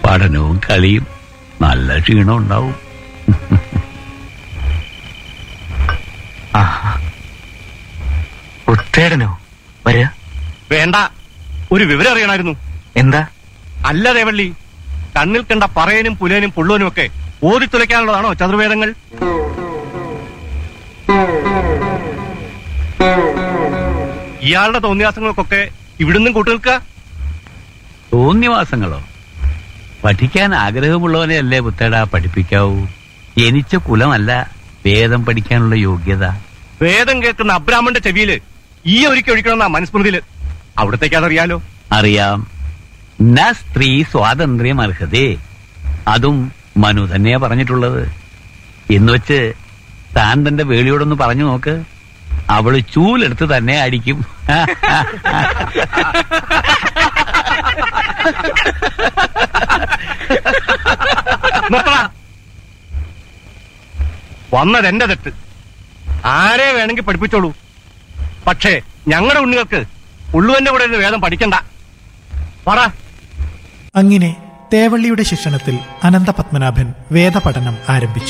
പഠനവും കളിയും നല്ല ക്ഷീണം ഉണ്ടാവും ആഹാ. ഉത്തേടനോ വരിക വേണ്ട ഒരു വിവരം അറിയണമായിരുന്നു എന്താ അല്ല ദേവള്ളി കണ്ണിൽ കണ്ട പറയനും പുലേനും പുള്ളോനും ഒക്കെ ഓതിത്തുലയ്ക്കാനുള്ളതാണോ ചതുർവേദങ്ങൾ ഇയാളുടെ തോന്നിയാസങ്ങൾക്കൊക്കെ ഇവിടുന്നും കൂട്ടുനിൽക്കുക തോന്നിവാസങ്ങളോ പഠിക്കാൻ ആഗ്രഹമുള്ളവനെ അല്ലേ പുത്തേടാ പഠിപ്പിക്കാവൂ ജനിച്ച കുലമല്ല വേദം പഠിക്കാനുള്ള യോഗ്യത വേദം കേൾക്കുന്ന അബ്രാഹ്മന്റെ ചെവിയില് ഈ ഒരിക്കൽ ഒഴിക്കണമെന്നാ മനുസ്മൃതിയില് അവിടത്തേക്ക് അതറിയാലോ അറിയാം ന സ്ത്രീ സ്വാതന്ത്ര്യം അർഹതേ അതും മനു തന്നെയാ പറഞ്ഞിട്ടുള്ളത് എന്ന് വെച്ച് താൻ തന്റെ വേളിയോടൊന്ന് പറഞ്ഞു നോക്ക് അവള് ചൂലെടുത്ത് തന്നെ അടിക്കും നിർത്തടാ. വന്നത് എന്റെ തെറ്റ് ആരെ വേണമെങ്കിൽ പഠിപ്പിച്ചോളൂ പക്ഷേ ഞങ്ങളുടെ ഉണ്ണികൾക്ക് ഉള്ളുവന്റെ കൂടെ ഇരുന്ന് വേദം പഠിക്കണ്ട പറ അങ്ങനെ തേവള്ളിയുടെ ശിക്ഷണത്തിൽ അനന്തപത്മനാഭൻ വേദപഠനം ആരംഭിച്ചു